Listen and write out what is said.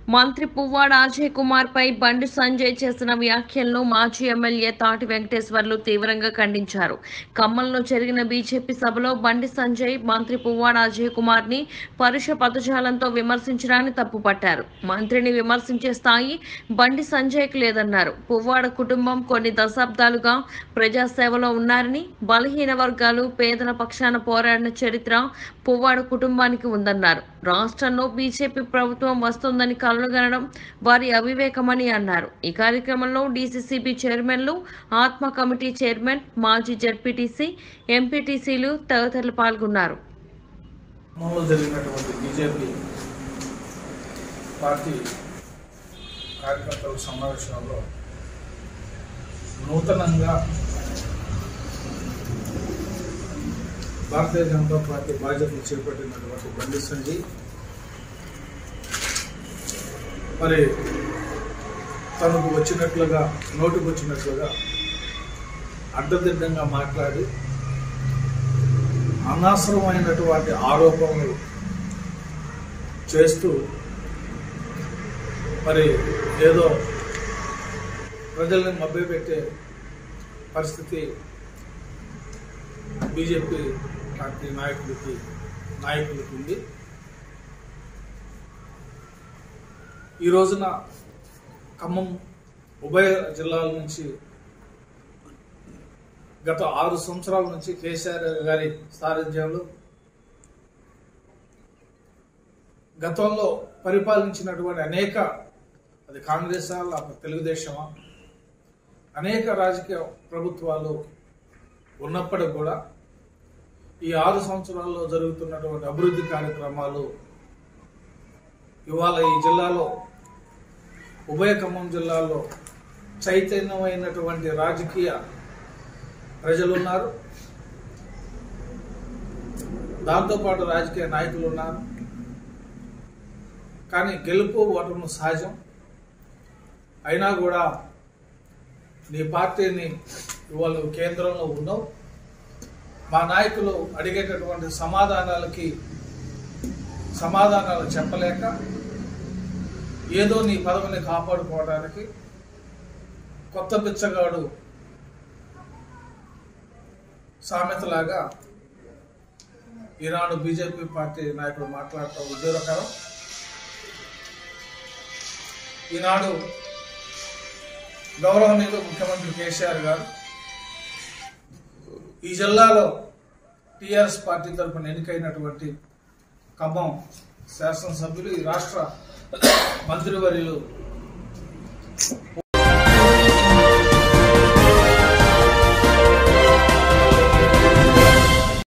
మంత్రి పువ్వాడ అజయ్ కుమార్ పై బండి సంజయ్ చేసిన వ్యాఖ్యలను మాజీ ఎమ్మెల్యే తాటి వెంకటేశ్వర్లు తీవ్రంగా ఖండించారు ఖమ్మంలో జరిగిన బీజేపీ సభలో బండి సంజయ్ మంత్రి పువ్వాడ అజయ్ కుమార్ ని పరుష పదజాలంతో విమర్శించడాన్ని తప్పుపట్టారు మంత్రిని విమర్శించే స్థాయి బండి సంజయ్కి లేదన్నారు పువ్వాడ కుటుంబం కొన్ని దశాబ్దాలుగా ప్రజాసేవలో ఉన్నారని బలహీన వర్గాలు పేదల పక్షాన పోరాడిన చరిత్ర పువ్వాడ కుటుంబానికి ఉందన్నారు రాష్ట్రంలో బీజేపీ ప్రభుత్వం వస్తుందని కలలుగనడం వారి అవివేకమని అన్నారు ఈ కార్యక్రమంలో డీసీసీబీ చైర్మన్లు ఆత్మ కమిటీ చైర్మన్ మాజీ జడ్పీటీసీ ఎంపీటీసీలు తదితరులు పాల్గొన్నారు ఖమ్మంలో జరిగినటువంటి బీజేపీ పార్టీ కార్యకర్తల సమావేశంలో నూతనంగా భారతీయ జనతా పార్టీ బాధ్యతలు చేపట్టినటువంటి బండి సంజయ్ మరి తనకు వచ్చినట్లుగా నోటికి వచ్చినట్లుగా అడ్డదిడ్డంగా మాట్లాడి అనవసరమైనటువంటి ఆరోపణలు చేస్తూ మరి ఏదో ప్రజల్ని మభ్యపెట్టే పరిస్థితి బీజేపీ పార్టీ నాయకులకి నాయకులకి ఉంది ఈ రోజున ఖమ్మం ఉభయ జిల్లాల నుంచి గత ఆరు సంవత్సరాల నుంచి కేసీఆర్ గారి సారథ్యంలో గతంలో పరిపాలించినటువంటి అనేక అది కాంగ్రెస్ లేకపోతే తెలుగుదేశమా అనేక రాజకీయ ప్రభుత్వాలు ఉన్నప్పటికి కూడా ఈ ఆరు సంవత్సరాల్లో జరుగుతున్నటువంటి అభివృద్ధి కార్యక్రమాలు ఇవాళ ఈ జిల్లాలో ఉభయ ఖమ్మం జిల్లాలో చైతన్యమైనటువంటి రాజకీయ ప్రజలు ఉన్నారు దాంతోపాటు రాజకీయ నాయకులు ఉన్నారు కానీ గెలుపు ఓటము సహజం అయినా కూడా నీ పార్టీని ఇవాళ నువ్వు కేంద్రంలో ఉన్నావు మా నాయకులు అడిగేటటువంటి సమాధానాలకి సమాధానాలు చెప్పలేక ఏదో నీ పదవిని కాపాడుకోవడానికి కొత్త బిచ్చగాడు సామెతలాగా ఈనాడు బీజేపీ పార్టీ నాయకులు మాట్లాడటం ఉద్యోగకరం ఈనాడు గౌరవనీయులు ముఖ్యమంత్రి కేసీఆర్ గారు ఈ జిల్లాలో టిఆర్ఎస్ పార్టీ తరఫున ఎన్నికైనటువంటి ఖమ్మం శాసనసభ్యులు ఈ రాష్ట్ర మంత్రివర్యులు